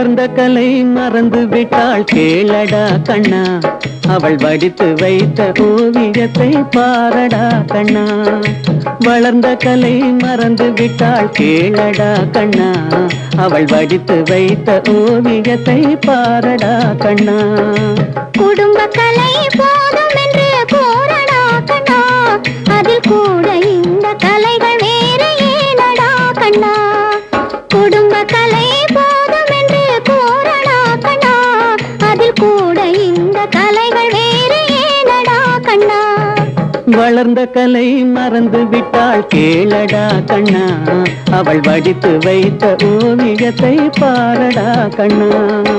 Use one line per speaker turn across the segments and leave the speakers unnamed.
வளர்ந்த கலை மறந்து விட்டாள் கேளடா கண்ணா அவள் வடித்து வைத்த ஓவியத்தை பாரடா கண்ணா வளர்ந்த கலை மறந்து விட்டாள் கேளடா கண்ணா அவள் வடித்து வைத்த ஓவியத்தை பாரடா கண்ணா
குடும்ப கலை போதும் என்று கூறடா கண்ணா அதில் கூட இந்த கலைகள் வேறு ஏனடா கண்ணா குடும்ப கலை போதும் என்று கூறடா கண்ணா அதில் கூட இந்த கலைகள் வேறு ஏனடா கண்ணா
வளர்ந்த கலை மறந்து விட்டாள் கேளடா கண்ணா அவள் வடித்து வைத்த ஓவியத்தை பாரடா கண்ணா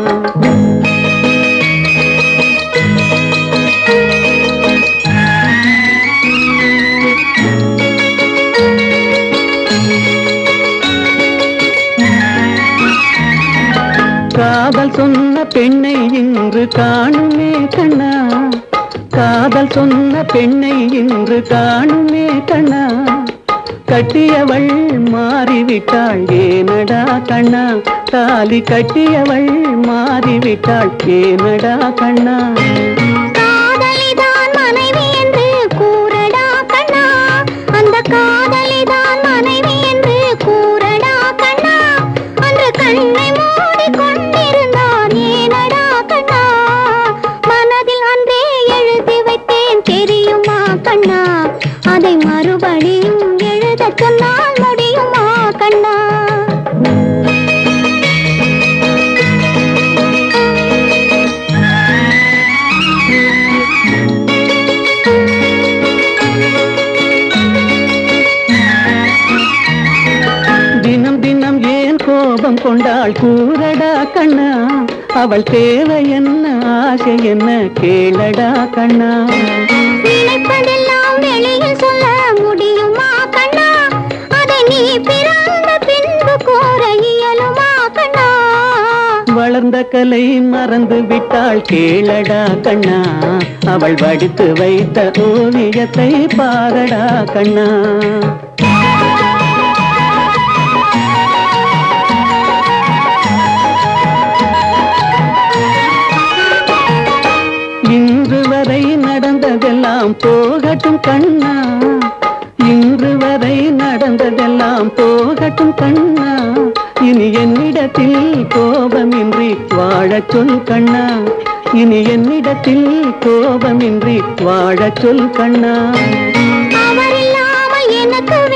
காதல் சொன்ன பெண்ணை இன்று காணுமே கண்ணா காதல் சொன்ன பெண்ணை இன்று காணுமே கண்ணா கட்டியவள் மாறிவிட்டாள் ஏனடா கண்ணா தாலி கட்டியவள் மாறிவிட்டாள் ஏனடா கண்ணா
காதலிதான் மனைவி என்று கூறடா கண்ணா அந்த காதலிதான் மனைவி என்று கூறடா கண்ணா அன்று கண்ணை மூடி கொண்டிருந்தான் ஏனடா கண்ணா மனதில் அன்றே எழுதி வைத்தேன் தெரியுமா கண்ணா அதை மறுபடியும் எழுதச் சொன்னால் முடியுமா கண்ணா
தினம் தினம் ஏன் கோபம் கொண்டாள் கூறடா கண்ணா அவள் தேவை என்ன ஆசை என்ன கேளடா கண்ணா
நினைப்பதெல்லாம் வெளியில் சொல்ல முடியுமா கண்ணா அதை நீ பிறந்த பின்பு கூற இயலுமா கண்ணா
வளர்ந்த கலை மறந்து விட்டாள் கேளடா கண்ணா அவள் வடித்து வைத்த ஓவியத்தை பாரடா கண்ணா இன்று வரை நடந்ததெல்லாம் போகட்டும் கண்ணா இன்று வரை நடந்ததெல்லாம் போகட்டும் கண்ணா இனி என்னிடத்தில் கோபமின்றி வாழச் சொல் கண்ணா இனி என்னிடத்தில் கோபமின்றி வாழச் சொல் கண்ணா
அவர் இல்லாமல் எனக்கு